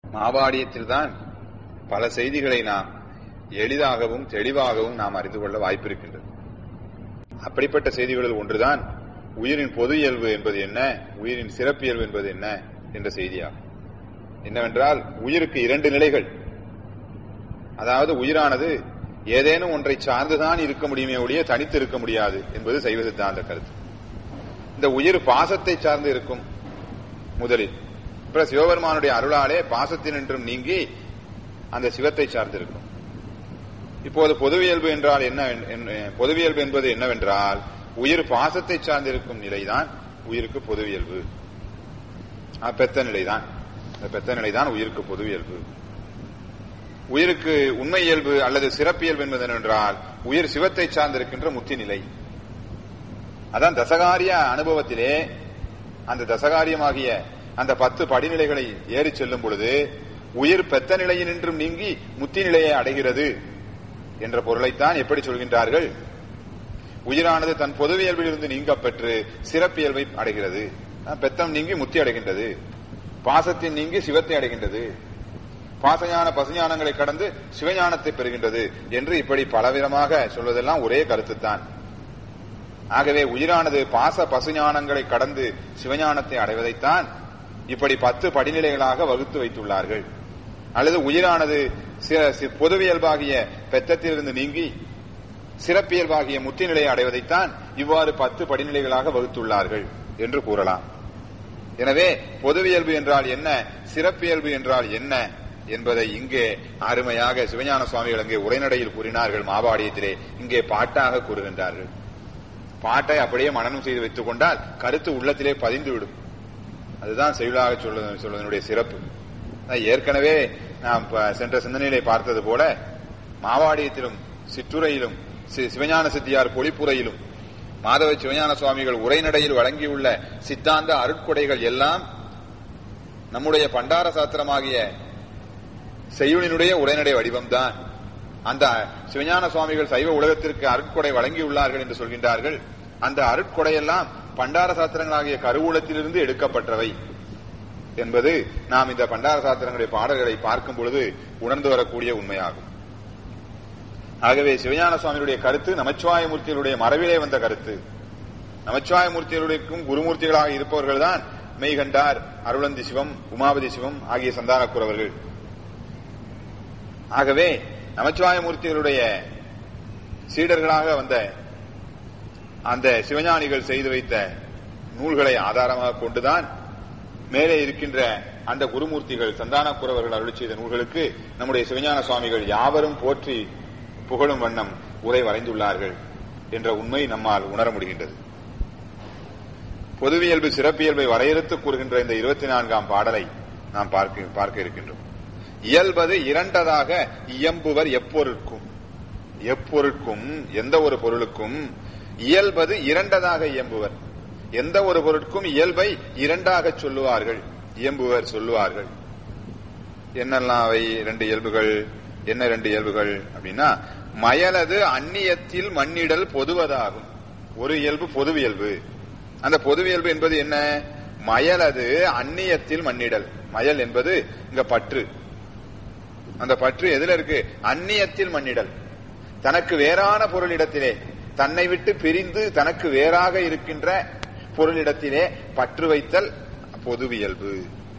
மாவாடியத்தில் தான் பல செய்திகளை நாம் எளிதாகவும் தெளிவாகவும் நாம் அறிந்து கொள்ள வாய்ப்பிருக்கின்றது அப்படிப்பட்ட செய்திகளில் ஒன்றுதான் உயிரின் பொது இயல்பு என்பது என்ன உயிரின் சிறப்பியல்பு என்பது என்ன என்ற செய்தியாகும் என்னவென்றால் உயிருக்கு இரண்டு நிலைகள் அதாவது உயிரானது ஏதேனும் ஒன்றை சார்ந்துதான் இருக்க முடியுமே ஒழிய தனித்து இருக்க முடியாது என்பது சைவ சித்தாந்த கருத்து இந்த உயிர் பாசத்தை சார்ந்து இருக்கும் முதலில் இப்ப சிவபெருமானுடைய அருளாலே பாசத்தினின்றும் நீங்கி அந்த சிவத்தை சார்ந்திருக்கும் இப்போது பொதுவியல்பு என்றால் என்ன பொதுவியல்பு என்பது என்னவென்றால் உயிர் பாசத்தை சார்ந்திருக்கும் நிலைதான் உயிருக்கு பொதுவியல்பு பெத்த நிலைதான் இந்த பெத்த நிலைதான் உயிருக்கு பொதுவியல்பு உயிருக்கு உண்மை இயல்பு அல்லது சிறப்பியல்பு என்பது என்னவென்றால் உயிர் சிவத்தை சார்ந்திருக்கின்ற முத்தி நிலை அதான் தசகாரிய அனுபவத்திலே அந்த தசகாரியமாகிய அந்த பத்து படிநிலைகளை ஏறி செல்லும் பொழுது உயிர் பெத்த நிலையினின்றும் நீங்கி முத்தி நிலையை அடைகிறது என்ற பொருளைத்தான் எப்படி சொல்கின்றார்கள் உயிரானது தன் பொதுவியல்பிலிருந்து நீங்க பெற்று சிறப்பியல்பை அடைகிறது பெத்தம் நீங்கி முத்தி அடைகின்றது பாசத்தின் நீங்கி சிவத்தை அடைகின்றது பாசஞான பசுஞானங்களை கடந்து சிவஞானத்தை பெறுகின்றது என்று இப்படி பலவிதமாக சொல்வதெல்லாம் ஒரே கருத்துத்தான் ஆகவே உயிரானது பாச பசுஞானங்களை கடந்து சிவஞானத்தை அடைவதைத்தான் இப்படி பத்து படிநிலைகளாக வகுத்து வைத்துள்ளார்கள் அல்லது உயிரானது பொதுவியல்பாகிய பெத்தத்திலிருந்து நீங்கி சிறப்பியல்பாகிய முத்தி நிலையை அடைவதைத்தான் இவ்வாறு பத்து படிநிலைகளாக வகுத்துள்ளார்கள் என்று கூறலாம் எனவே பொதுவியல்பு என்றால் என்ன சிறப்பியல்பு என்றால் என்ன என்பதை இங்கே அருமையாக சிவஞான சுவாமிகள் அங்கே உரைநடையில் கூறினார்கள் மாபாடியத்திலே இங்கே பாட்டாக கூறுகின்றார்கள் பாட்டை அப்படியே மனநம் செய்து வைத்துக் கொண்டால் கருத்து உள்ளத்திலே பதிந்துவிடும் அதுதான் செயலாக சொல்வது சொல்வதனுடைய சிறப்பு ஏற்கனவே நாம் சென்ற சிந்தனையிலே பார்த்தது போல மாவாடியத்திலும் சிற்றுரையிலும் சிவஞான சித்தியார் பொழிப்புரையிலும் மாதவ சிவஞான சுவாமிகள் உரைநடையில் வழங்கியுள்ள சித்தாந்த அருட்கொடைகள் எல்லாம் நம்முடைய பண்டார சாத்திரமாகிய செய்யுளினுடைய உரைநடை வடிவம்தான் அந்த சிவஞான சுவாமிகள் சைவ உலகத்திற்கு அருட்கொடை வழங்கியுள்ளார்கள் என்று சொல்கின்றார்கள் அந்த அருட்கொடையெல்லாம் பண்டார சாத்திரங்களாகிய கருவூலத்திலிருந்து எடுக்கப்பட்டவை என்பது நாம் இந்த பண்டார சாத்திரங்களுடைய பாடல்களை பார்க்கும் பொழுது உணர்ந்து வரக்கூடிய உண்மையாகும் ஆகவே சிவஞான சுவாமியுடைய கருத்து நமச்சிவாயமூர்த்திகளுடைய மரபிலே வந்த கருத்து நமச்சிவாயமூர்த்திகளுக்கும் குருமூர்த்திகளாக இருப்பவர்கள் தான் மெய்கண்டார் அருளந்தி சிவம் உமாபதி சிவம் ஆகிய சந்தானக்கூறவர்கள் ஆகவே நமச்சிவாயமூர்த்திகளுடைய சீடர்களாக வந்த அந்த சிவஞானிகள் செய்து வைத்த நூல்களை ஆதாரமாக கொண்டுதான் மேலே இருக்கின்ற அந்த குருமூர்த்திகள் சந்தானக்குறவர்கள் அருளி செய்த நூல்களுக்கு நம்முடைய சிவஞான சுவாமிகள் யாவரும் போற்றி புகழும் வண்ணம் உரை வரைந்துள்ளார்கள் என்ற உண்மை நம்மால் உணர முடிகின்றது பொதுவியல்பு சிறப்பியல்பை வரையறுத்து கூறுகின்ற இந்த இருபத்தி நான்காம் பாடலை நாம் பார்க்க பார்க்க இருக்கின்றோம் இயல்பது இரண்டதாக இயம்புவர் எப்பொருட்கும் எப்பொருட்கும் எந்த ஒரு பொருளுக்கும் இயல்பது இரண்டதாக இயம்புவர் எந்த ஒரு பொருட்கும் இயல்பை இரண்டாக சொல்லுவார்கள் இயம்புவர் சொல்லுவார்கள் என்னெல்லாம் அவை இரண்டு இயல்புகள் என்ன ரெண்டு இயல்புகள் அப்படின்னா மயலது அந்நியத்தில் மண்ணிடல் பொதுவதாகும் ஒரு இயல்பு பொதுவியல்பு அந்த பொதுவியல்பு என்பது என்ன மயலது அந்நியத்தில் மண்ணிடல் மயல் என்பது இங்க பற்று அந்த பற்று எதுல இருக்கு அந்நியத்தில் மண்ணிடல் தனக்கு வேறான பொருளிடத்திலே தன்னை விட்டு பிரிந்து தனக்கு வேறாக இருக்கின்ற பொருளிடத்திலே பற்று வைத்தல் பொதுவியல்பு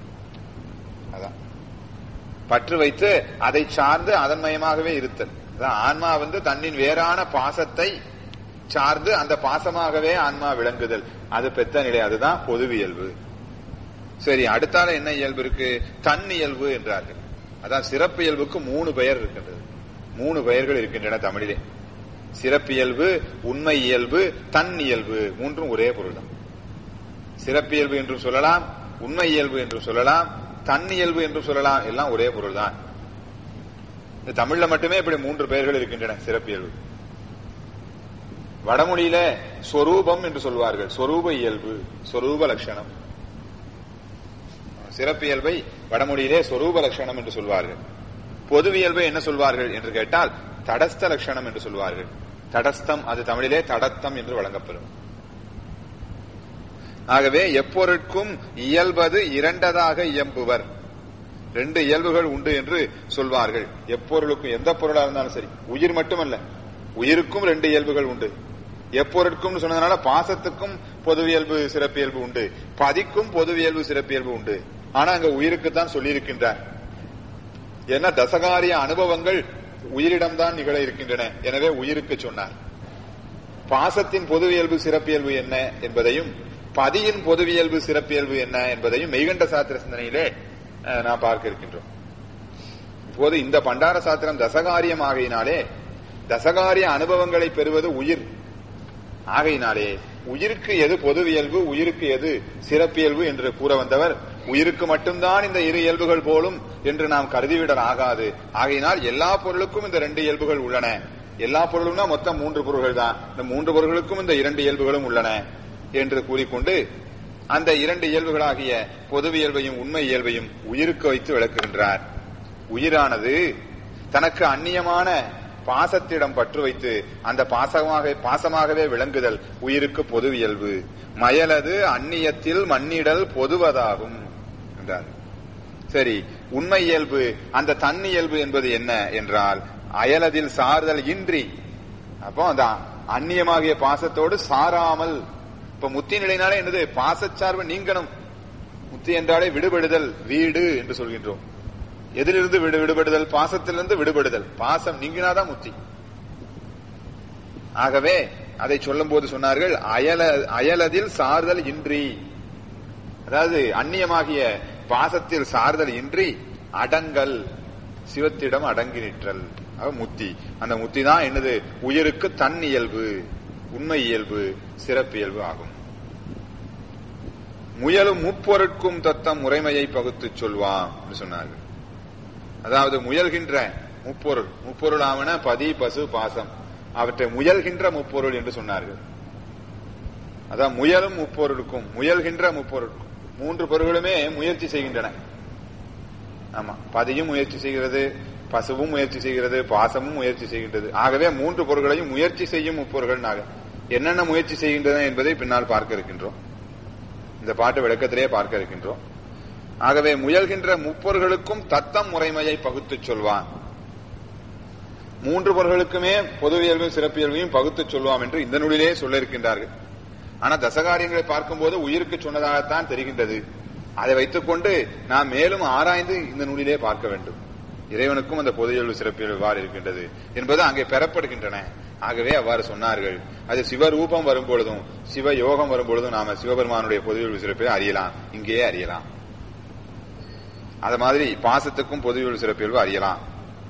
அதான் பற்று வைத்து அதை சார்ந்து அதன் மயமாகவே இருத்தல் ஆன்மா வந்து தன்னின் வேறான பாசத்தை சார்ந்து அந்த பாசமாகவே ஆன்மா விளங்குதல் அது பெத்த நிலை அதுதான் பொதுவியல்பு சரி அடுத்தால என்ன இயல்பு இருக்கு தன் இயல்பு என்றார்கள் அதான் சிறப்பு இயல்புக்கு மூணு பெயர் இருக்கின்றது மூணு பெயர்கள் இருக்கின்றன தமிழிலே சிறப்பியல்பு உண்மை இயல்பு தன் இயல்பு மூன்றும் ஒரே பொருள் தான் சிறப்பியல்பு என்றும் சொல்லலாம் உண்மை இயல்பு என்றும் சொல்லலாம் தன் இயல்பு என்றும் சொல்லலாம் எல்லாம் ஒரே பொருள் தான் இந்த தமிழ்ல மட்டுமே இப்படி மூன்று பெயர்கள் இருக்கின்றன சிறப்பியல்பு வடமொழியில சொரூபம் என்று சொல்வார்கள் சொரூப இயல்பு சொரூப லட்சணம் சிறப்பியல்பை வடமொழியிலே சொரூப லட்சணம் என்று சொல்வார்கள் பொதுவியல்பை என்ன சொல்வார்கள் என்று கேட்டால் தடஸ்த லட்சணம் என்று சொல்வார்கள் தடஸ்தம் அது தமிழிலே தடத்தம் என்று வழங்கப்பெறும் ஆகவே எப்பொருட்கும் இயல்பது இரண்டதாக இயம்புவர் ரெண்டு இயல்புகள் உண்டு என்று சொல்வார்கள் எப்பொருளுக்கும் எந்த பொருளா இருந்தாலும் சரி உயிர் மட்டுமல்ல உயிருக்கும் ரெண்டு இயல்புகள் உண்டு எப்பொருட்கும் சொன்னதுனால பாசத்துக்கும் பொதுவியல்பு சிறப்பியல்பு உண்டு பதிக்கும் பொதுவியல்பு சிறப்பியல்பு உண்டு ஆனா அங்க உயிருக்கு தான் சொல்லியிருக்கின்றார் ஏன்னா தசகாரிய அனுபவங்கள் உயிரிடம்தான் நிகழ இருக்கின்றன எனவே உயிருக்கு சொன்னார் பாசத்தின் பொதுவியல்பு சிறப்பியல்பு என்ன என்பதையும் பதியின் பொதுவியல்பு சிறப்பியல்பு என்ன என்பதையும் மெய்கண்ட சாத்திர சிந்தனையிலே அஹ், நாம் பார்க்க இருக்கின்றோம் இப்போது இந்த பண்டார சாத்திரம் தசகாரியம் ஆகையினாலே தசகாரிய அனுபவங்களை பெறுவது உயிர் ஆகையினாலே உயிருக்கு எது பொதுவியல்பு உயிருக்கு எது சிறப்பியல்பு என்று கூற வந்தவர் உயிருக்கு மட்டும்தான் இந்த இரு இயல்புகள் போலும் என்று நாம் கருதிவிடல் ஆகாது ஆகையினால் எல்லா பொருளுக்கும் இந்த ரெண்டு இயல்புகள் உள்ளன எல்லா பொருளும்னா மொத்தம் மூன்று பொருள்கள் தான் இந்த மூன்று பொருள்களுக்கும் இந்த இரண்டு இயல்புகளும் உள்ளன என்று கூறிக்கொண்டு அந்த இரண்டு இயல்புகளாகிய பொதுவியல்பையும் உண்மை இயல்பையும் உயிருக்கு வைத்து விளக்குகின்றார் உயிரானது தனக்கு அந்நியமான பாசத்திடம் பற்று வைத்து அந்த பாசமாக பாசமாகவே விளங்குதல் உயிருக்கு பொதுவியல்பு மயலது அந்நியத்தில் மண்ணிடல் பொதுவதாகும் என்றார் சரி உண்மை இயல்பு அந்த தன்னியல்பு என்பது என்ன என்றால் அயலதில் சார்தல் இன்றி அப்போ அந்த அந்நியமாகிய பாசத்தோடு சாராமல் இப்ப முத்தி நிலைனாலே என்னது பாசச்சார்பு நீங்கணும் முத்தி என்றாலே விடுபடுதல் வீடு என்று சொல்கின்றோம் எதிலிருந்து விடு விடுபடுதல் பாசத்திலிருந்து விடுபடுதல் பாசம் நீங்கினாதான் முத்தி ஆகவே அதை சொல்லும் போது சொன்னார்கள் அயல அயலதில் சார்தல் இன்றி அதாவது அந்நியமாகிய பாசத்தில் சார்தல் இன்றி அடங்கல் சிவத்திடம் அடங்கி நிற்றல் அது முத்தி அந்த முத்தி தான் என்னது உயிருக்கு தன் இயல்பு உண்மை இயல்பு சிறப்பியல்பு ஆகும் முயலும் முப்பொருட்கும் தத்தம் முறைமையை பகுத்துச் சொல்வான் என்று சொன்னார்கள் அதாவது முயல்கின்ற முப்பொருள் முப்பொருள் ஆவன பதி பசு பாசம் அவற்றை முயல்கின்ற முப்பொருள் என்று சொன்னார்கள் அதான் முயலும் முப்பொருளுக்கும் முயல்கின்ற முப்பொருளுக்கும் மூன்று பொருள்களுமே முயற்சி செய்கின்றன ஆமா பதியும் முயற்சி செய்கிறது பசுவும் முயற்சி செய்கிறது பாசமும் முயற்சி செய்கின்றது ஆகவே மூன்று பொருள்களையும் முயற்சி செய்யும் முப்பொருள்கள் என்னென்ன முயற்சி செய்கின்றன என்பதை பின்னால் பார்க்க இருக்கின்றோம் இந்த பாட்டு விளக்கத்திலேயே பார்க்க இருக்கின்றோம் ஆகவே முயல்கின்ற முப்பொருள்களுக்கும் தத்தம் முறைமையை பகுத்துச் சொல்வான் மூன்று பொருள்களுக்குமே பொதுவியல்பையும் சிறப்பியல்பையும் பகுத்துச் சொல்வாம் என்று இந்த நூலிலே சொல்ல இருக்கின்றார்கள் ஆனா தசகாரியங்களை பார்க்கும்போது உயிருக்கு சொன்னதாகத்தான் தெரிகின்றது அதை வைத்துக்கொண்டு நாம் மேலும் ஆராய்ந்து இந்த நூலிலே பார்க்க வேண்டும் இறைவனுக்கும் அந்த பொதுவியல்பு சிறப்பியல்பு எவ்வாறு இருக்கின்றது என்பது அங்கே பெறப்படுகின்றன ஆகவே அவ்வாறு சொன்னார்கள் அது சிவரூபம் வரும்பொழுதும் சிவ யோகம் வரும்பொழுதும் நாம சிவபெருமானுடைய பொதுவியல்பு சிறப்பை அறியலாம் இங்கேயே அறியலாம் அது மாதிரி பாசத்துக்கும் பொதுவியல் சிறப்பியல்பு அறியலாம்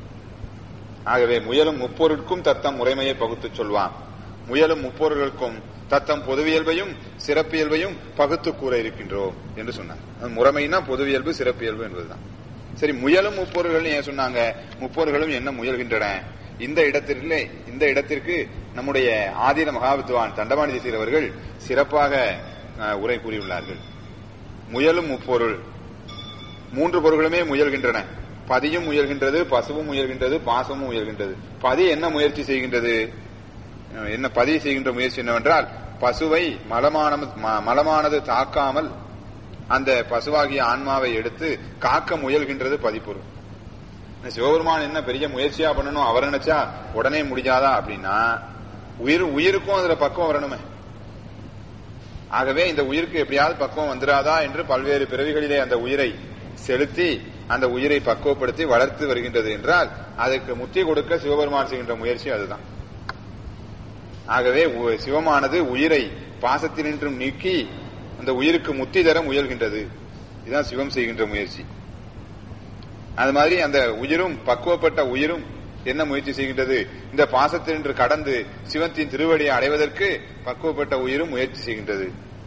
ஆகவே முயலும் முப்பொருட்கும் தத்தம் முறைமையை பகுத்துச் சொல்வான் முயலும் முப்பொருளுக்கும் தத்தம் பொதுவியல்பையும் சிறப்பியல்பையும் பகுத்து கூற இருக்கின்றோம் என்று சொன்னார் அது முறைமைனா பொதுவியல்பு சிறப்பியல்பு என்பதுதான் சரி முயலும் முப்பொருள்கள் ஏன் சொன்னாங்க முப்பொருள்களும் என்ன முயல்கின்றன இந்த இடத்திலே இந்த இடத்திற்கு நம்முடைய ஆதீன மகாவித்வான் தண்டபாணி தேசியர் அவர்கள் சிறப்பாக அஹ், உரை கூறியுள்ளார்கள் முயலும் முப்பொருள் மூன்று பொருள்களுமே முயல்கின்றன பதியும் முயல்கின்றது பசுவும் முயல்கின்றது பாசமும் முயல்கின்றது பதி என்ன முயற்சி செய்கின்றது அஹ் என்ன பதி செய்கின்ற முயற்சி என்னவென்றால் பசுவை மலமானது ம- மலமானது தாக்காமல் அந்த பசுவாகிய ஆன்மாவை எடுத்து காக்க முயல்கின்றது பதிப்பொருள் இந்த சிவபெருமான் என்ன பெரிய முயற்சியா பண்ணணும் அவர் நினைச்சா உடனே முடியாதா அப்படின்னா உயிர் உயிருக்கும் அதுல பக்குவம் வரணுமே ஆகவே இந்த உயிருக்கு எப்படியாவது பக்குவம் வந்துராதா என்று பல்வேறு பிறவிகளிலே அந்த உயிரை செலுத்தி அந்த உயிரை பக்குவப்படுத்தி வளர்த்து வருகின்றது என்றால் அதற்கு முத்தி கொடுக்க சிவபெருமான் செய்கின்ற முயற்சி அதுதான் ஆகவே உ- சிவமானது உயிரை பாசத்தினின்றும் நீக்கி அந்த உயிருக்கு முத்தி தர முயல்கின்றது இதுதான் சிவம் செய்கின்ற முயற்சி அது மாதிரி அந்த உயிரும் பக்குவப்பட்ட உயிரும் என்ன முயற்சி செய்கின்றது இந்த பாசத்தினின்று கடந்து சிவத்தின் திருவடியை அடைவதற்கு பக்குவப்பட்ட உயிரும் முயற்சி செய்கின்றது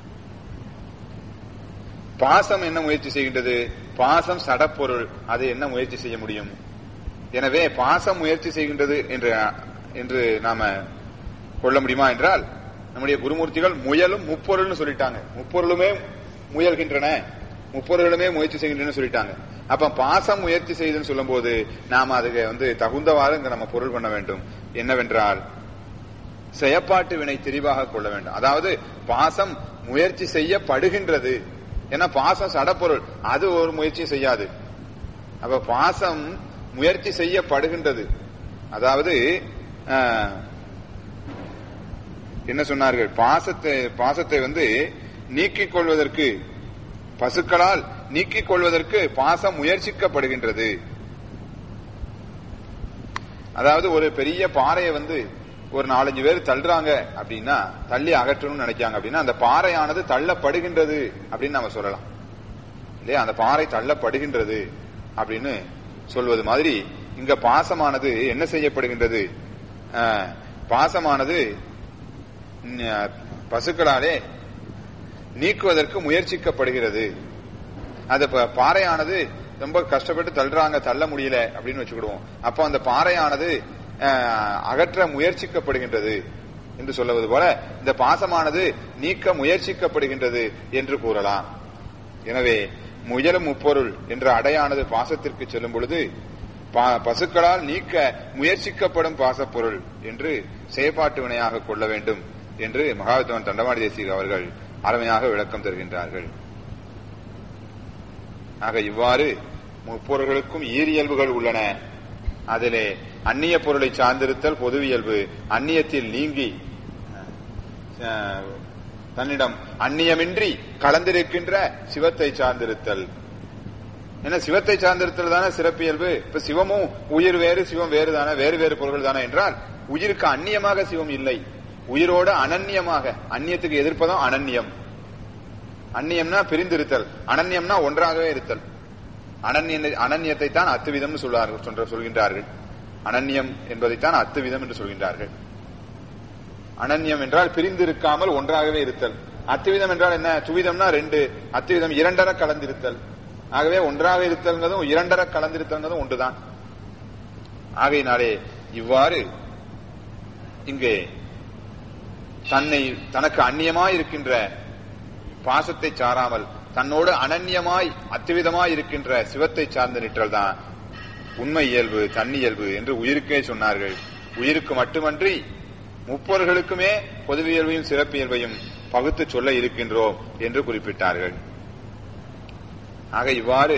பாசம் என்ன முயற்சி செய்கின்றது பாசம் சடப்பொருள் அது என்ன முயற்சி செய்ய முடியும் எனவே பாசம் முயற்சி செய்கின்றது என்று என்று நாம கொள்ள முடியுமா என்றால் நம்முடைய குருமூர்த்திகள் முயலும் முப்பொருள்னு சொல்லிட்டாங்க முப்பொருளுமே முயல்கின்றன முப்பொருளுமே முயற்சி செய்கின்றன சொல்லிட்டாங்க அப்ப பாசம் முயற்சி செய்துன்னு சொல்லும்போது நாம அதுக்கு வந்து தகுந்தவாறு இங்க நம்ம பொருள் பண்ண வேண்டும் என்னவென்றால் செயப்பாட்டு வினை தெரிவாக கொள்ள வேண்டும் அதாவது பாசம் முயற்சி செய்யப்படுகின்றது ஏன்னா பாசம் சடப்பொருள் அது ஒரு முயற்சி செய்யாது அப்ப பாசம் முயற்சி செய்யப்படுகின்றது அதாவது ஆஹ், என்ன சொன்னார்கள் பாசத்தை பாசத்தை வந்து நீக்கிக் கொள்வதற்கு பசுக்களால் நீக்கிக் கொள்வதற்கு பாசம் முயற்சிக்கப்படுகின்றது அதாவது ஒரு பெரிய பாறையை வந்து ஒரு நாலஞ்சு பேர் தள்ளுறாங்க அப்படின்னா தள்ளி அகற்றணும்னு நினைக்காங்க அப்படின்னா அந்த பாறையானது தள்ளப்படுகின்றது அப்படின்னு நாம சொல்லலாம் இல்லையா அந்த பாறை தள்ளப்படுகின்றது அப்படின்னு சொல்வது மாதிரி இங்க பாசமானது என்ன செய்யப்படுகின்றது ஆஹ், பாசமானது ம், பசுக்களாலே நீக்குவதற்கு முயற்சிக்கப்படுகிறது அந்த ப- பாறையானது ரொம்ப கஷ்டப்பட்டு தள்ளுறாங்க தள்ள முடியல அப்படின்னு வச்சுக்கிடுவோம் அப்போ அந்த பாறையானது அஹ், அகற்ற முயற்சிக்கப்படுகின்றது என்று சொல்லுவது போல இந்த பாசமானது நீக்க முயற்சிக்கப்படுகின்றது என்று கூறலாம் எனவே முயலும் முப்பொருள் என்ற அடையானது பாசத்திற்கு செல்லும் பொழுது பா- பசுக்களால் நீக்க முயற்சிக்கப்படும் பாசப்பொருள் என்று செயற்பாட்டு வினையாக கொள்ள வேண்டும் என்று மகாவித்வான் தண்டவாடி தேசிக அவர்கள் அருமையாக விளக்கம் தருகின்றார்கள் ஆக இவ்வாறு முப்பொருள்களுக்கும் ஈரியல்புகள் உள்ளன அதிலே அந்நிய பொருளை சார்ந்திருத்தல் பொதுவியல்பு அந்நியத்தில் நீங்கி அஹ், தன்னிடம் அந்நியமின்றி கலந்திருக்கின்ற சிவத்தை சார்ந்திருத்தல் ஏன்னா சிவத்தை சார்ந்திருத்தல் தானே சிறப்பியல்பு இப்ப சிவமும் உயிர் வேறு சிவம் வேறு தானே வேறு வேறு பொருள்கள் தானே என்றால் உயிருக்கு அந்நியமாக சிவம் இல்லை உயிரோடு அனன்யமாக அந்நியத்துக்கு எதிர்ப்பதும் அனன்யம் அந்நியம்னா பிரிந்திருத்தல் அனன்யம்னா ஒன்றாகவே இருத்தல் அனன்ய அனன்யத்தை தான் அத்துவிதம் சொல்வார்கள் சொல்ற சொல்கின்றார்கள் அனன்யம் என்பதைத்தான் அத்துவிதம் என்று சொல்கின்றார்கள் அனன்யம் என்றால் பிரிந்திருக்காமல் ஒன்றாகவே இருத்தல் அத்துவிதம் என்றால் என்ன துவிதம்னா ரெண்டு அத்துவிதம் இரண்டர கலந்திருத்தல் ஆகவே ஒன்றாக இருத்தல்ங்கிறதும் இரண்டர கலந்திருத்தல்ங்கிறதும் ஒன்றுதான் ஆகையினாலே இவ்வாறு இங்கே தன்னை தனக்கு அந்நியமாய் இருக்கின்ற பாசத்தை சாராமல் தன்னோடு அனன்யமாய் அத்துவிதமாய் இருக்கின்ற சிவத்தை சார்ந்து நிற்றல் தான் உண்மை இயல்பு தன்னியல்பு என்று உயிருக்கே சொன்னார்கள் உயிருக்கு மட்டுமன்றி முப்பொருள்களுக்குமே பொதுவியல்பையும் சிறப்பியல்பையும் பகுத்து சொல்ல இருக்கின்றோம் என்று குறிப்பிட்டார்கள் ஆக இவ்வாறு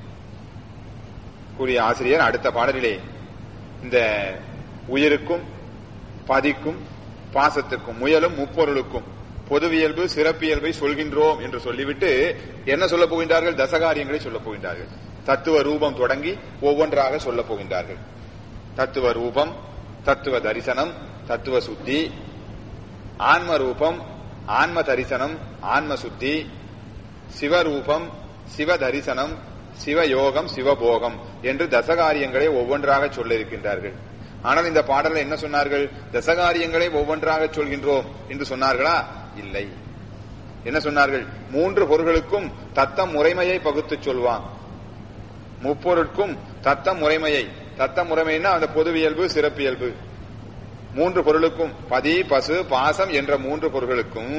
கூறிய ஆசிரியர் அடுத்த பாடலிலே இந்த உயிருக்கும் பதிக்கும் பாசத்துக்கும் முயலும் முப்பொருளுக்கும் பொதுவியல்பு சிறப்பியல்பை சொல்கின்றோம் என்று சொல்லிவிட்டு என்ன சொல்ல போகின்றார்கள் தசகாரியங்களை சொல்ல போகின்றார்கள் தத்துவ ரூபம் தொடங்கி ஒவ்வொன்றாக சொல்ல போகின்றார்கள் தத்துவ ரூபம் தத்துவ தரிசனம் தத்துவ சுத்தி ஆன்ம ரூபம் ஆன்ம தரிசனம் ஆன்ம சுத்தி சிவரூபம் சிவ தரிசனம் சிவயோகம் சிவபோகம் என்று தசகாரியங்களை ஒவ்வொன்றாக சொல்ல இருக்கின்றார்கள் ஆனால் இந்த பாடலில் என்ன சொன்னார்கள் தசகாரியங்களை ஒவ்வொன்றாக சொல்கின்றோம் என்று சொன்னார்களா இல்லை என்ன சொன்னார்கள் மூன்று பொருள்களுக்கும் தத்தம் முறைமையை பகுத்து சொல்வான் முப்பொருட்கும் தத்தம் முறைமையை தத்தம் முறைமைன்னா அந்த பொதுவியல்பு சிறப்பியல்பு மூன்று பொருளுக்கும் பதி பசு பாசம் என்ற மூன்று பொருள்களுக்கும்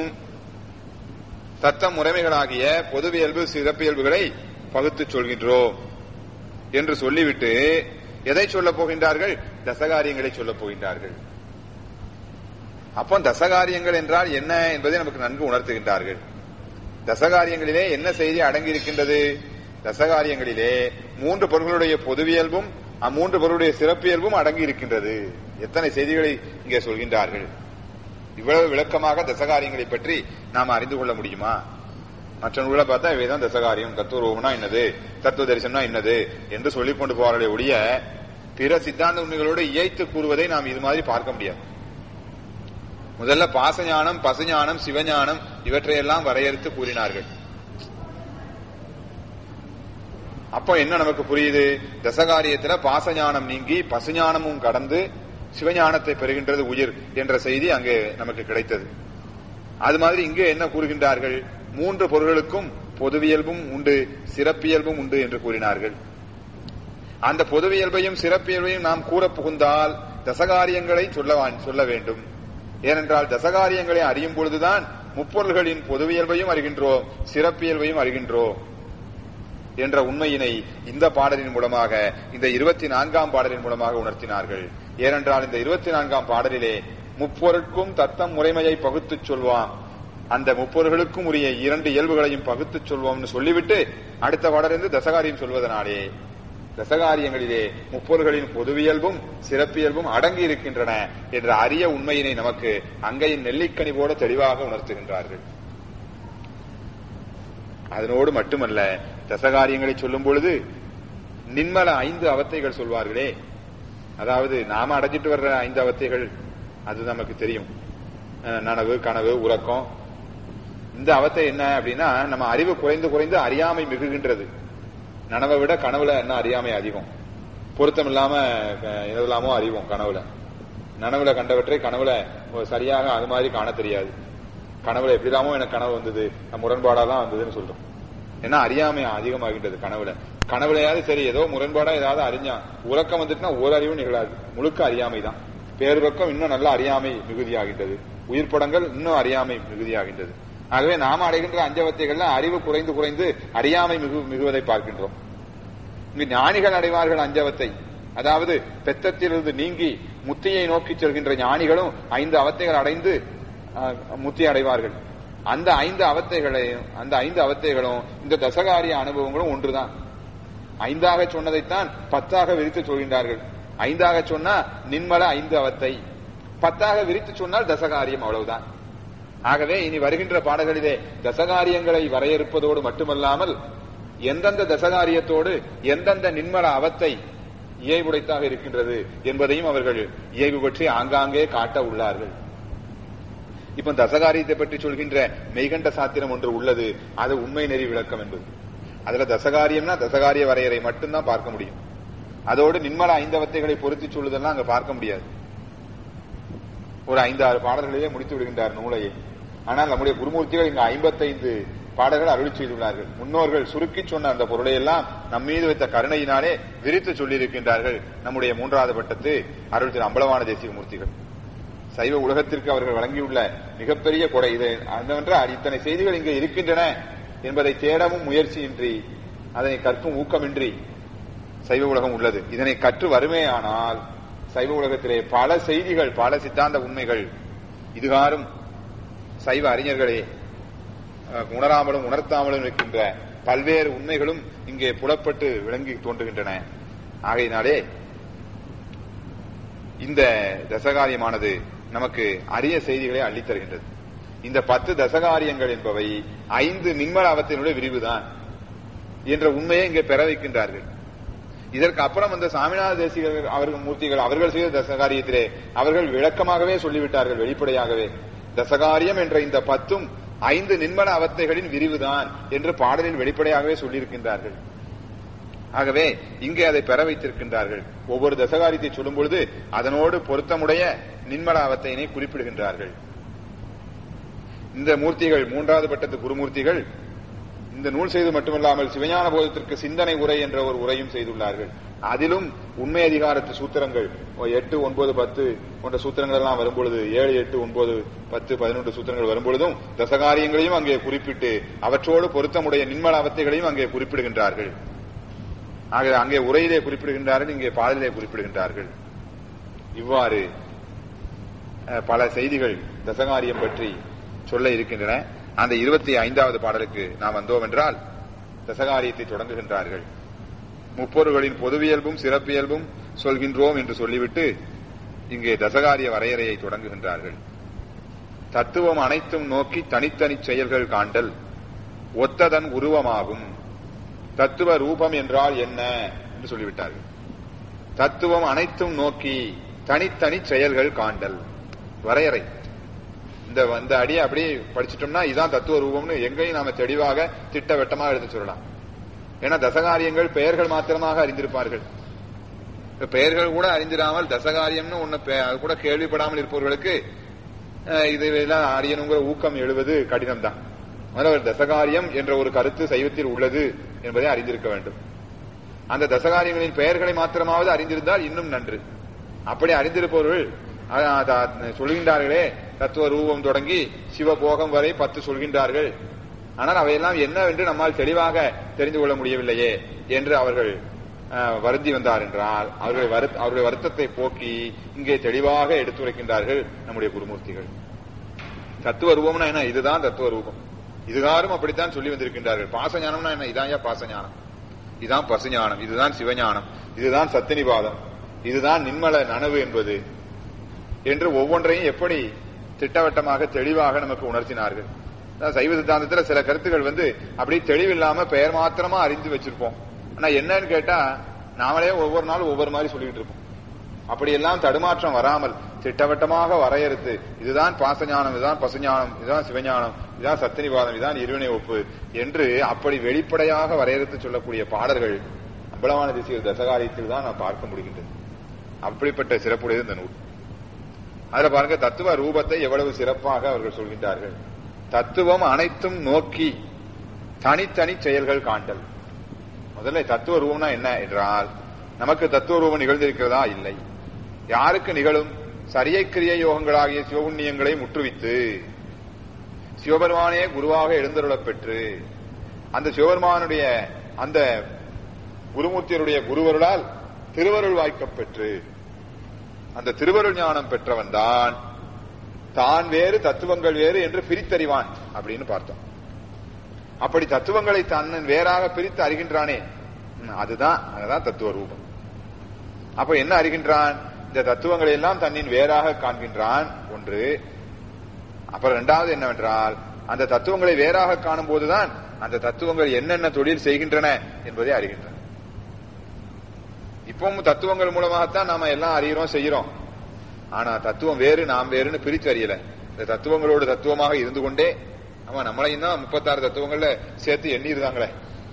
தத்தம் முறைமைகளாகிய பொதுவியல்பு சிறப்பியல்புகளை பகுத்து சொல்கின்றோம் என்று சொல்லிவிட்டு எதை சொல்லப் போகின்றார்கள் தசகாரியங்களை சொல்லப் போகின்றார்கள் அப்போ தசகாரியங்கள் என்றால் என்ன என்பதை நமக்கு நன்கு உணர்த்துகின்றார்கள் தசகாரியங்களிலே என்ன செய்தி அடங்கி இருக்கின்றது தசகாரியங்களிலே மூன்று பொருள்களுடைய பொதுவியல்பும் அம்மூன்று பொருளுடைய சிறப்பியல்பும் அடங்கி இருக்கின்றது எத்தனை செய்திகளை இங்கே சொல்கின்றார்கள் இவ்வளவு விளக்கமாக தசகாரியங்களை பற்றி நாம் அறிந்து கொள்ள முடியுமா மற்ற நூலை பார்த்தா இவைதான் தசகாரியம் தத்துவரூபம்னா என்னது தத்துவ தரிசனம்னா என்னது என்று சொல்லிக் கொண்டு போறார்களே ஒழிய பிற சித்தாந்த உண்மைகளோடு இயைத்து கூறுவதை நாம் இது மாதிரி பார்க்க முடியாது முதல்ல பாசஞானம் பசுஞானம் சிவஞானம் இவற்றையெல்லாம் வரையறுத்து கூறினார்கள் அப்போ என்ன நமக்கு புரியுது தசகாரியத்துல பாசஞானம் நீங்கி பசுஞானமும் கடந்து சிவஞானத்தை பெறுகின்றது உயிர் என்ற செய்தி அங்கே நமக்கு கிடைத்தது அது மாதிரி இங்கே என்ன கூறுகின்றார்கள் மூன்று பொருள்களுக்கும் பொதுவியல்பும் உண்டு சிறப்பியல்பும் உண்டு என்று கூறினார்கள் அந்த பொதுவியல்பையும் சிறப்பியல்பையும் நாம் கூற புகுந்தால் தசகாரியங்களை சொல்ல வா- சொல்ல வேண்டும் ஏனென்றால் தசகாரியங்களை அறியும் பொழுதுதான் முப்பொருள்களின் பொதுவியல்பையும் அறிகின்றோம் சிறப்பியல்பையும் அறிகின்றோம் என்ற உண்மையினை இந்த பாடலின் மூலமாக இந்த இருபத்தி நான்காம் பாடலின் மூலமாக உணர்த்தினார்கள் ஏனென்றால் இந்த இருபத்தி நான்காம் பாடலிலே முப்பொருட்கும் தத்தம் முறைமையை பகுத்துச் சொல்வான் அந்த முப்பொருள்களுக்கும் உரிய இரண்டு இயல்புகளையும் பகுத்துச் சொல்வோம்னு சொல்லிவிட்டு அடுத்த பாடலிருந்து தசகாரியம் சொல்வதனாலே தசகாரியங்களிலே முப்பொருள்களின் பொதுவியல்பும் சிறப்பியல்பும் அடங்கி இருக்கின்றன என்ற அரிய உண்மையினை நமக்கு அங்கையின் நெல்லிக்கனி போல தெளிவாக உணர்த்துகின்றார்கள் அதனோடு மட்டுமல்ல தசகாரியங்களை சொல்லும் பொழுது நின்மல ஐந்து அவத்தைகள் சொல்வார்களே அதாவது நாம அடைஞ்சிட்டு வர்ற ஐந்து அவத்தைகள் அது நமக்கு தெரியும் அஹ் நனவு கனவு உறக்கம் இந்த அவத்தை என்ன அப்படின்னா நம்ம அறிவு குறைந்து குறைந்து அறியாமை மிகுகின்றது நனவை விட கனவுல என்ன அறியாமை அதிகம் பொருத்தம் இல்லாம அஹ், எதெல்லாமோ அறிவோம் கனவுல நனவுல கண்டவற்றை கனவுல ஒரு சரியாக அது மாதிரி காண தெரியாது கனவுல எப்படிதாமோ எனக்கு கனவு வந்தது முரண்பாடா தான் வந்ததுன்னு சொல்றோம் ஏன்னா அறியாமை அதிகமாகின்றது கனவுல கனவுலையாவது சரி ஏதோ முரண்பாடா ஏதாவது அறிஞ்சான் உறக்கம் வந்துட்டுனா ஒரு அறிவும் நிகழாது முழுக்க அறியாமை தான் பேருறக்கம் இன்னும் நல்ல அறியாமை மிகுதியாகின்றது உயிர்ப்படங்கள் இன்னும் அறியாமை மிகுதியாகின்றது ஆகவே நாம அடைகின்ற அஞ்சவத்தைகள்ல அறிவு குறைந்து குறைந்து அறியாமை மிகு மிகுவதை பார்க்கின்றோம் இங்கு ஞானிகள் அடைவார்கள் அஞ்சவத்தை அதாவது பெத்தத்திலிருந்து நீங்கி முத்தியை நோக்கி செல்கின்ற ஞானிகளும் ஐந்து அவத்தைகள் அடைந்து அஹ், முத்தி அடைவார்கள் அந்த ஐந்து அவத்தைகளையும் அந்த ஐந்து அவத்தைகளும் இந்த தசகாரிய அனுபவங்களும் ஒன்றுதான் ஐந்தாக சொன்னதைத்தான் பத்தாக விரித்து சொல்கின்றார்கள் ஐந்தாக சொன்னா நின்மல ஐந்து அவத்தை பத்தாக விரித்து சொன்னால் தசகாரியம் அவ்வளவுதான் ஆகவே இனி வருகின்ற பாடல்களிலே தசகாரியங்களை வரையறுப்பதோடு மட்டுமல்லாமல் எந்தெந்த தசகாரியத்தோடு எந்தெந்த நின்மல அவத்தை இயைபுடைத்தாக இருக்கின்றது என்பதையும் அவர்கள் இயைபு பற்றி ஆங்காங்கே காட்ட உள்ளார்கள் இப்ப தசகாரியத்தை பற்றி சொல்கின்ற மெய்கண்ட சாத்திரம் ஒன்று உள்ளது அது உண்மை நெறி விளக்கம் என்பது அதுல தசகாரியம்னா தசகாரிய வரையறை மட்டும்தான் பார்க்க முடியும் அதோடு நின்மல ஐந்தவத்தைகளை பொருத்தி சொல்லுதெல்லாம் அங்க பார்க்க முடியாது ஒரு ஐந்து ஆறு பாடல்களிலே முடித்து விடுகின்றார் நூலையை ஆனால் நம்முடைய குருமூர்த்திகள் இங்கு ஐம்பத்தைந்து பாடல்கள் அருளி செய்துள்ளார்கள் முன்னோர்கள் சுருக்கி சொன்ன அந்த பொருளை எல்லாம் நம் மீது வைத்த கருணையினாலே விரித்து சொல்லியிருக்கின்றார்கள் நம்முடைய மூன்றாவது பட்டத்து அருள் திரு அம்பலவான தேசிக மூர்த்திகள் சைவ உலகத்திற்கு அவர்கள் வழங்கியுள்ள மிகப்பெரிய கொடை இது என்னவென்றால் இத்தனை செய்திகள் இங்கு இருக்கின்றன என்பதை தேடவும் முயற்சியின்றி அதனை கற்கும் ஊக்கமின்றி சைவ உலகம் உள்ளது இதனை கற்று வருமேயானால் சைவ உலகத்திலே பல செய்திகள் பல சித்தாந்த உண்மைகள் இதுகாரும் சைவ அறிஞர்களே அஹ், உணராமலும் உணர்த்தாமலும் இருக்கின்ற பல்வேறு உண்மைகளும் இங்கே புலப்பட்டு விளங்கி தோன்றுகின்றன ஆகையினாலே இந்த தசகாரியமானது நமக்கு அரிய செய்திகளை அள்ளித் தருகின்றது இந்த பத்து தசகாரியங்கள் என்பவை ஐந்து நின்மல அவத்தினுடைய விரிவுதான் என்ற உண்மையை இங்கே பெற வைக்கின்றார்கள் இதற்கு அப்புறம் அந்த சாமிநாத தேசிகர் அவர்கள் மூர்த்திகள் அவர்கள் செய்த தசகாரியத்திலே அவர்கள் விளக்கமாகவே சொல்லிவிட்டார்கள் வெளிப்படையாகவே தசகாரியம் என்ற இந்த பத்தும் ஐந்து நின்மல அவத்தைகளின் விரிவுதான் என்று பாடலில் வெளிப்படையாகவே சொல்லியிருக்கின்றார்கள் ஆகவே இங்கே அதை பெற வைத்திருக்கின்றார்கள் ஒவ்வொரு தசகாரியத்தை சொல்லும் பொழுது அதனோடு பொருத்தமுடைய நின்மல அவத்தையினை குறிப்பிடுகின்றார்கள் இந்த மூர்த்திகள் மூன்றாவது பட்டத்து குருமூர்த்திகள் இந்த நூல் செய்து மட்டுமல்லாமல் சிவஞான போதத்திற்கு சிந்தனை உரை என்ற ஒரு உரையும் செய்துள்ளார்கள் அதிலும் உண்மை அதிகாரத்து சூத்திரங்கள் எட்டு ஒன்பது பத்து போன்ற சூத்திரங்கள் எல்லாம் வரும்பொழுது ஏழு எட்டு ஒன்பது பத்து பதினொன்று சூத்திரங்கள் வரும்பொழுதும் தசகாரியங்களையும் அங்கே குறிப்பிட்டு அவற்றோடு பொருத்தமுடைய நின்மல அவத்தைகளையும் அங்கே குறிப்பிடுகின்றார்கள் ஆக அங்கே உரையிலே குறிப்பிடுகின்றார்கள் இங்கே பாடலிலே குறிப்பிடுகின்றார்கள் இவ்வாறு அஹ், பல செய்திகள் தசகாரியம் பற்றி சொல்ல இருக்கின்றன அந்த இருபத்தி ஐந்தாவது பாடலுக்கு நாம் வந்தோம் என்றால் தசகாரியத்தை தொடங்குகின்றார்கள் முப்பொருள்களின் பொதுவியல்பும் சிறப்பியல்பும் சொல்கின்றோம் என்று சொல்லிவிட்டு இங்கே தசகாரிய வரையறையை தொடங்குகின்றார்கள் தத்துவம் அனைத்தும் நோக்கி தனித்தனி செயல்கள் காண்டல் ஒத்ததன் உருவமாகும் தத்துவ ரூபம் என்றால் என்ன என்று சொல்லிவிட்டார்கள் தத்துவம் அனைத்தும் நோக்கி தனித்தனி செயல்கள் காண்டல் வரையறை இந்த இந்த அடியை அப்படியே படிச்சிட்டோம்னா இதான் தத்துவ ரூபம்னு எங்கேயும் நாம தெளிவாக திட்டவட்டமா எடுத்து சொல்லலாம் ஏன்னா தசகாரியங்கள் பெயர்கள் மாத்திரமாக அறிந்திருப்பார்கள் இப்ப பெயர்கள் கூட அறிந்திராமல் தசகாரியம்னு ஒண்ணு பெ- அது கூட கேள்விப்படாமல் இருப்பவர்களுக்கு அஹ், இதையெல்லாம் அறியணுங்கிற ஊக்கம் எழுவது கடினம்தான் முதல்ல ஒரு தசகாரியம் என்ற ஒரு கருத்து சைவத்தில் உள்ளது என்பதை அறிந்திருக்க வேண்டும் அந்த தசகாரியங்களின் பெயர்களை மாத்திரமாவது அறிந்திருந்தால் இன்னும் நன்று அப்படி அறிந்திருப்பவர்கள் அ- அ- சொல்கின்றார்களே தத்துவ ரூபம் தொடங்கி சிவபோகம் வரை பத்து சொல்கின்றார்கள் ஆனால் அவையெல்லாம் என்னவென்று நம்மால் தெளிவாக தெரிந்து கொள்ள முடியவில்லையே என்று அவர்கள் அஹ், வருந்தி வந்தார் என்றால் அவர்களை வருத்த- அவருடைய வருத்தத்தை போக்கி இங்கே தெளிவாக எடுத்துரைக்கின்றார்கள் நம்முடைய குருமூர்த்திகள் தத்துவ ரூபம்னா என்ன இதுதான் தத்துவ ரூபம் இதுகாரும் அப்படித்தான் சொல்லி வந்திருக்கின்றார்கள் பாச ஞானம்னா என்ன இதாயா பாச ஞானம் இதுதான் பசுஞானம் இதுதான் சிவஞானம் இதுதான் சத்தினிபாதம் இதுதான் நின்மல நனவு என்பது என்று ஒவ்வொன்றையும் எப்படி திட்டவட்டமாக தெளிவாக நமக்கு உணர்த்தினார்கள் அதான் சைவ சித்தாந்தத்துல சில கருத்துக்கள் வந்து அப்படி தெளிவில்லாம பெயர் மாத்திரமா அறிந்து வச்சிருப்போம் ஆனா என்னன்னு கேட்டா நாமளே ஒவ்வொரு நாளும் ஒவ்வொரு மாதிரி சொல்லிட்டு இருப்போம் அப்படியெல்லாம் தடுமாற்றம் வராமல் திட்டவட்டமாக வரையறுத்து இதுதான் பாசஞானம் இதுதான் பசுஞானம் இதுதான் சிவஞானம் இதுதான் சத்தினிவாதம் இதுதான் இருவினை ஒப்பு என்று அப்படி வெளிப்படையாக வரையறுத்து சொல்லக்கூடிய பாடல்கள் அம்பலமான திசையில் தசகாரியத்தில் தான் நாம் பார்க்க முடிகின்றது அப்படிப்பட்ட சிறப்புடையது இந்த நூல் அதுல பாருங்க தத்துவ ரூபத்தை எவ்வளவு சிறப்பாக அவர்கள் சொல்கின்றார்கள் தத்துவம் அனைத்தும் நோக்கி தனித்தனி செயல்கள் காண்டல் முதல்ல தத்துவ ரூபம்னா என்ன என்றால் நமக்கு தத்துவ ரூபம் நிகழ்ந்திருக்கிறதா இல்லை யாருக்கு நிகழும் சரியை கிரிய யோகங்களாகிய சிவபுண்ணியங்களை முற்றுவித்து சிவபெருமானே குருவாக எழுந்தருளப் பெற்று அந்த சிவபெருமானுடைய அந்த குருமூர்த்தியருடைய குருவருளால் திருவருள் வாய்க்கப் பெற்று அந்த திருவருள் ஞானம் பெற்றவன் தான் தான் வேறு தத்துவங்கள் வேறு என்று பிரித்தறிவான் அப்படின்னு பார்த்தோம் அப்படி தத்துவங்களை தன்னன் வேறாக பிரித்து அறிகின்றானே ம், அதுதான் அதுதான் தத்துவ ரூபம் அப்ப என்ன அறிகின்றான் இந்த தத்துவங்களை எல்லாம் தன்னின் வேறாக காண்கின்றான் ஒன்று அப்புறம் இரண்டாவது என்னவென்றால் அந்த தத்துவங்களை வேறாக காணும் போதுதான் அந்த தத்துவங்கள் என்னென்ன தொழில் செய்கின்றன என்பதை அறிகின்றன இப்பவும் தத்துவங்கள் மூலமாகத்தான் நாம எல்லாம் அறிகிறோம் செய்கிறோம் ஆனா தத்துவம் வேறு நாம் வேறுன்னு பிரித்து அறியல இந்த தத்துவங்களோடு தத்துவமாக இருந்து கொண்டே ஆமா நம்மளையும் தான் முப்பத்தாறு தத்துவங்கள்ல சேர்த்து எண்ணிருந்தாங்களே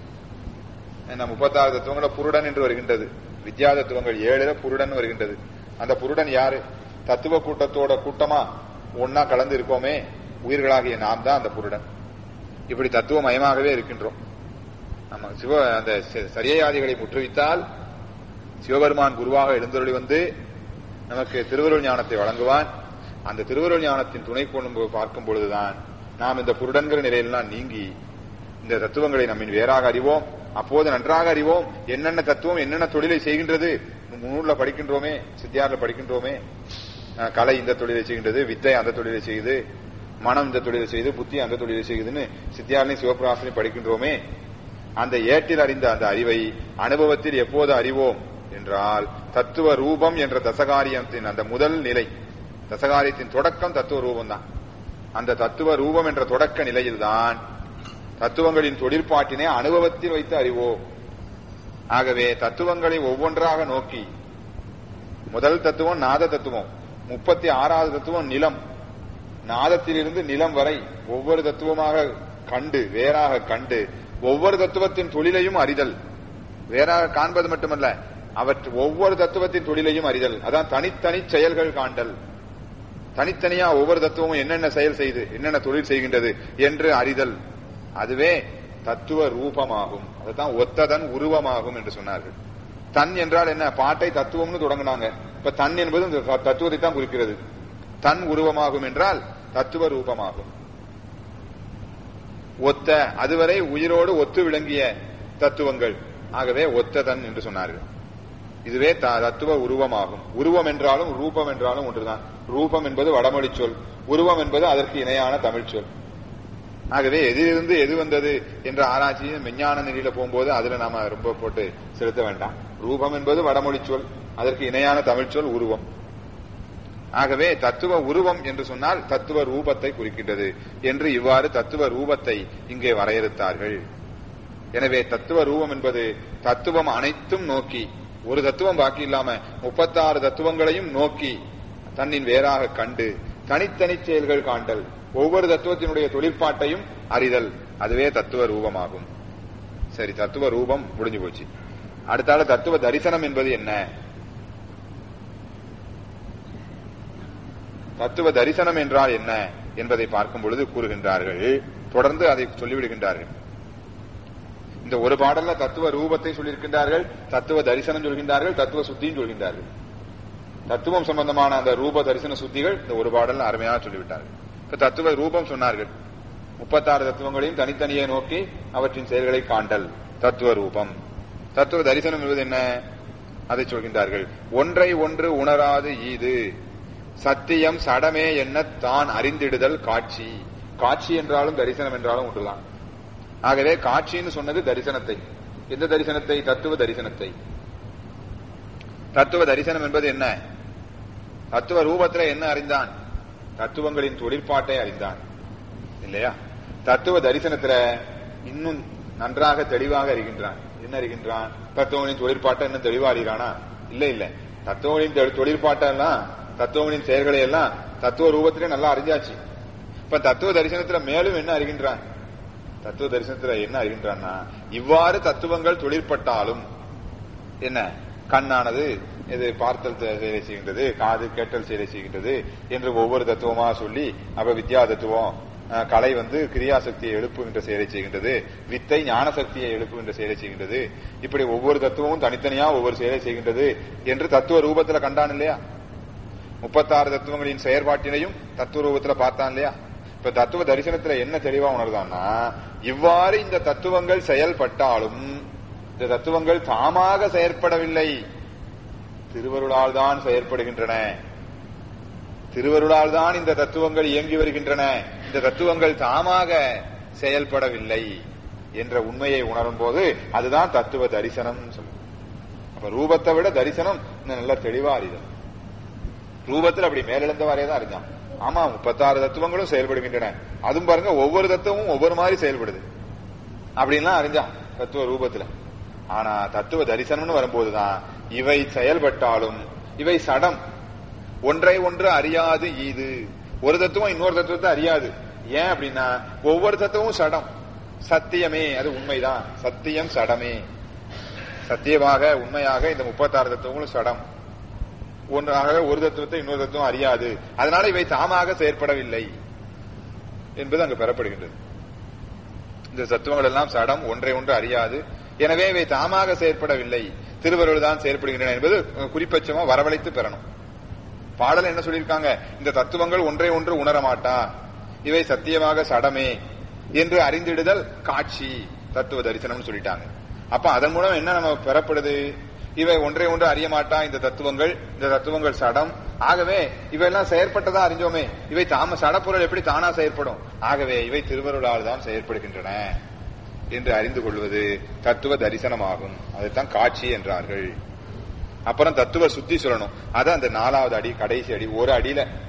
ஏன்னா முப்பத்தாறு தத்துவங்கள புருடன் என்று வருகின்றது வித்யா தத்துவங்கள் ஏழுல புருடன் வருகின்றது அந்த புருடன் யாரு தத்துவ கூட்டத்தோட கூட்டமா ஒன்னா கலந்து இருக்கோமே உயிர்களாகிய நாம் தான் அந்த புருடன் இப்படி தத்துவமயமாகவே இருக்கின்றோம் நம்ம சிவ அந்த ச- சரியையாதிகளை முற்றுவித்தால் சிவபெருமான் குருவாக எழுந்தருளி வந்து நமக்கு திருவருள் ஞானத்தை வழங்குவான் அந்த திருவருள் ஞானத்தின் துணை கொண்டு பார்க்கும் பொழுதுதான் நாம் இந்த புருடன்கிற நிலையெல்லாம் நீங்கி இந்த தத்துவங்களை நம்மின் வேறாக அறிவோம் அப்போது நன்றாக அறிவோம் என்னென்ன தத்துவம் என்னென்ன தொழிலை செய்கின்றது நூல்ல படிக்கின்றோமே சித்தியார்ல படிக்கின்றோமே அஹ், கலை இந்த தொழிலை செய்கின்றது வித்தை அந்த தொழிலை செய்யுது மனம் இந்த தொழிலை செய்து புத்தி அந்த தொழிலை செய்யுதுன்னு சித்தியாரிலையும் சிவபிராசனையும் படிக்கின்றோமே அந்த ஏட்டில் அறிந்த அந்த அறிவை அனுபவத்தில் எப்போது அறிவோம் என்றால் தத்துவ ரூபம் என்ற தசகாரியத்தின் அந்த முதல் நிலை தசகாரியத்தின் தொடக்கம் தத்துவ ரூபம் தான் அந்த தத்துவ ரூபம் என்ற தொடக்க நிலையில்தான் தத்துவங்களின் தொழிற்பாட்டினை அனுபவத்தில் வைத்து அறிவோம் ஆகவே தத்துவங்களை ஒவ்வொன்றாக நோக்கி முதல் தத்துவம் நாத தத்துவம் முப்பத்தி ஆறாவது தத்துவம் நிலம் நாதத்திலிருந்து நிலம் வரை ஒவ்வொரு தத்துவமாக கண்டு வேறாக கண்டு ஒவ்வொரு தத்துவத்தின் தொழிலையும் அறிதல் வேறாக காண்பது மட்டுமல்ல அவற்று ஒவ்வொரு தத்துவத்தின் தொழிலையும் அறிதல் அதான் தனித்தனி செயல்கள் காண்டல் தனித்தனியா ஒவ்வொரு தத்துவமும் என்னென்ன செயல் செய்து என்னென்ன தொழில் செய்கின்றது என்று அறிதல் அதுவே தத்துவ ரூபமாகும் அதுதான் ஒத்ததன் உருவமாகும் என்று சொன்னார்கள் தன் என்றால் என்ன பாட்டை தத்துவம்னு தொடங்கினாங்க இப்ப தன் என்பது இந்த த- தத்துவத்தை தான் குறிக்கிறது தன் உருவமாகும் என்றால் தத்துவ ரூபமாகும் ஒத்த அதுவரை உயிரோடு ஒத்து விளங்கிய தத்துவங்கள் ஆகவே ஒத்ததன் என்று சொன்னார்கள் இதுவே த- தத்துவ உருவமாகும் உருவம் என்றாலும் ரூபம் என்றாலும் ஒன்றுதான் ரூபம் என்பது வடமொழி சொல் உருவம் என்பது அதற்கு இணையான தமிழ் சொல் ஆகவே எதிலிருந்து எது வந்தது என்ற ஆராய்ச்சியும் விஞ்ஞான நெறியில போகும்போது அதுல நாம ரொம்ப போட்டு செலுத்த வேண்டாம் ரூபம் என்பது வடமொழி சொல் அதற்கு இணையான தமிழ் சொல் உருவம் ஆகவே தத்துவ உருவம் என்று சொன்னால் தத்துவ ரூபத்தை குறிக்கின்றது என்று இவ்வாறு தத்துவ ரூபத்தை இங்கே வரையறுத்தார்கள் எனவே தத்துவ ரூபம் என்பது தத்துவம் அனைத்தும் நோக்கி ஒரு தத்துவம் பாக்கி இல்லாம முப்பத்தாறு தத்துவங்களையும் நோக்கி தன்னின் வேறாக கண்டு தனித்தனி செயல்கள் காண்டல் ஒவ்வொரு தத்துவத்தினுடைய தொழிற்பாட்டையும் அறிதல் அதுவே தத்துவ ரூபமாகும் சரி தத்துவ ரூபம் முடிஞ்சு போச்சு அடுத்தால தத்துவ தரிசனம் என்பது என்ன தத்துவ தரிசனம் என்றால் என்ன என்பதை பார்க்கும் பொழுது கூறுகின்றார்கள் தொடர்ந்து அதை சொல்லிவிடுகின்றார்கள் இந்த ஒரு பாடல்ல தத்துவ ரூபத்தை சொல்லியிருக்கின்றார்கள் தத்துவ தரிசனம் சொல்கின்றார்கள் தத்துவ சுத்தியும் சொல்கின்றார்கள் தத்துவம் சம்பந்தமான அந்த ரூப தரிசன சுத்திகள் இந்த ஒரு பாடல்ல அருமையாக சொல்லிவிட்டார்கள் இப்ப தத்துவ ரூபம் சொன்னார்கள் முப்பத்தாறு தத்துவங்களையும் தனித்தனியே நோக்கி அவற்றின் செயல்களை காண்டல் தத்துவ ரூபம் தத்துவ தரிசனம் என்பது என்ன அதை சொல்கின்றார்கள் ஒன்றை ஒன்று உணராது ஈது சத்தியம் சடமே என்ன தான் அறிந்திடுதல் காட்சி காட்சி என்றாலும் தரிசனம் என்றாலும் ஒன்றுதான் ஆகவே காட்சின்னு சொன்னது தரிசனத்தை எந்த தரிசனத்தை தத்துவ தரிசனத்தை தத்துவ தரிசனம் என்பது என்ன தத்துவ ரூபத்துல என்ன அறிந்தான் தத்துவங்களின் தொழிற்பாட்டை அறிந்தான் இல்லையா தத்துவ தரிசனத்துல இன்னும் நன்றாக தெளிவாக அறிகின்றான் என்ன அறிகின்றான் தத்துவங்களின் தொழிற்பாட்டை இன்னும் தெளிவா அறிகிறானா இல்ல இல்ல தத்துவங்களின் தொ- தொழிற்பாட்டெல்லாம் தத்துவங்களின் செயல்களை எல்லாம் தத்துவ ரூபத்திலே நல்லா அறிஞ்சாச்சு இப்ப தத்துவ தரிசனத்துல மேலும் என்ன அறிகின்றான் தத்துவ தரிசனத்துல என்ன அறிகின்றான்னா இவ்வாறு தத்துவங்கள் தொழிற்பட்டாலும் என்ன கண்ணானது இது பார்த்தல் த- செயலை செய்கின்றது காது கேட்டல் செயலை செய்கின்றது என்று ஒவ்வொரு தத்துவமா சொல்லி அப்ப வித்யா தத்துவம் அஹ், கலை வந்து கிரியாசக்தியை எழுப்புகின்ற செயலை செய்கின்றது வித்தை ஞான சக்தியை எழுப்புகின்ற செயலை செய்கின்றது இப்படி ஒவ்வொரு தத்துவமும் தனித்தனியா ஒவ்வொரு செயலை செய்கின்றது என்று தத்துவ ரூபத்துல கண்டான் இல்லையா முப்பத்தாறு தத்துவங்களின் செயற்பாட்டினையும் தத்துவ ரூபத்துல பார்த்தான் இல்லையா இப்ப தத்துவ தரிசனத்துல என்ன தெளிவா உணர்தான்னா இவ்வாறு இந்த தத்துவங்கள் செயல்பட்டாலும் இந்த தத்துவங்கள் தாமாக செயற்படவில்லை திருவருளால் தான் செயற்படுகின்றன திருவருளால் தான் இந்த தத்துவங்கள் இயங்கி வருகின்றன இந்த தத்துவங்கள் தாமாக செயல்படவில்லை என்ற உண்மையை உணரும் போது அதுதான் தத்துவ தரிசனம் சொல்லுவோம் அப்ப ரூபத்தை விட தரிசனம் இன்னும் நல்லா தெளிவா அறிதல் ரூபத்தில் அப்படி மேலெழுந்த வரையே தான் அறிஞ்சான் ஆமா முப்பத்தாறு தத்துவங்களும் செயல்படுகின்றன அதுவும் பாருங்க ஒவ்வொரு தத்துவமும் ஒவ்வொரு மாதிரி செயல்படுது அப்படின்லாம் அறிஞ்சான் தத்துவ ரூபத்துல ஆனா தத்துவ தரிசனம்னு வரும்போதுதான் இவை செயல்பட்டாலும் இவை சடம் ஒன்றை ஒன்று அறியாது ஈது ஒரு தத்துவம் இன்னொரு தத்துவத்தை அறியாது ஏன் அப்படின்னா ஒவ்வொரு தத்துவமும் சடம் சத்தியமே அது உண்மைதான் சத்தியம் சடமே சத்தியமாக உண்மையாக இந்த முப்பத்தாறு தத்துவங்களும் சடம் ஒன்றாக ஒரு தத்துவத்தை இன்னொரு தத்துவம் அறியாது அதனால இவை தாமாக செயற்படவில்லை என்பது அங்கு பெறப்படுகின்றது இந்த தத்துவங்கள் எல்லாம் சடம் ஒன்றை ஒன்று அறியாது எனவே இவை தாமாக செயற்படவில்லை திருவருள் தான் செயற்படுகின்றன என்பது அஹ், குறிப்பட்சமா வரவழைத்து பெறணும் பாடல் என்ன சொல்லியிருக்காங்க இந்த தத்துவங்கள் ஒன்றை ஒன்று உணரமாட்டா இவை சத்தியமாக சடமே என்று அறிந்திடுதல் காட்சி தத்துவ தரிசனம்னு சொல்லிட்டாங்க அப்ப அதன் மூலம் என்ன நம்ம பெறப்படுது இவை ஒன்றை ஒன்று அறிய மாட்டா இந்த தத்துவங்கள் இந்த தத்துவங்கள் சடம் ஆகவே இவையெல்லாம் செயற்பட்டதா அறிஞ்சோமே இவை தாம சடப்பொருள் எப்படி தானா செயற்படும் ஆகவே இவை திருவருளால் தான் செயற்படுகின்றன என்று அறிந்து கொள்வது தத்துவ தரிசனமாகும் அதைத்தான் காட்சி என்றார்கள் அப்புறம் தத்துவ சுத்தி சொல்லணும் அது அந்த நாலாவது அடி கடைசி அடி ஒரு அடியில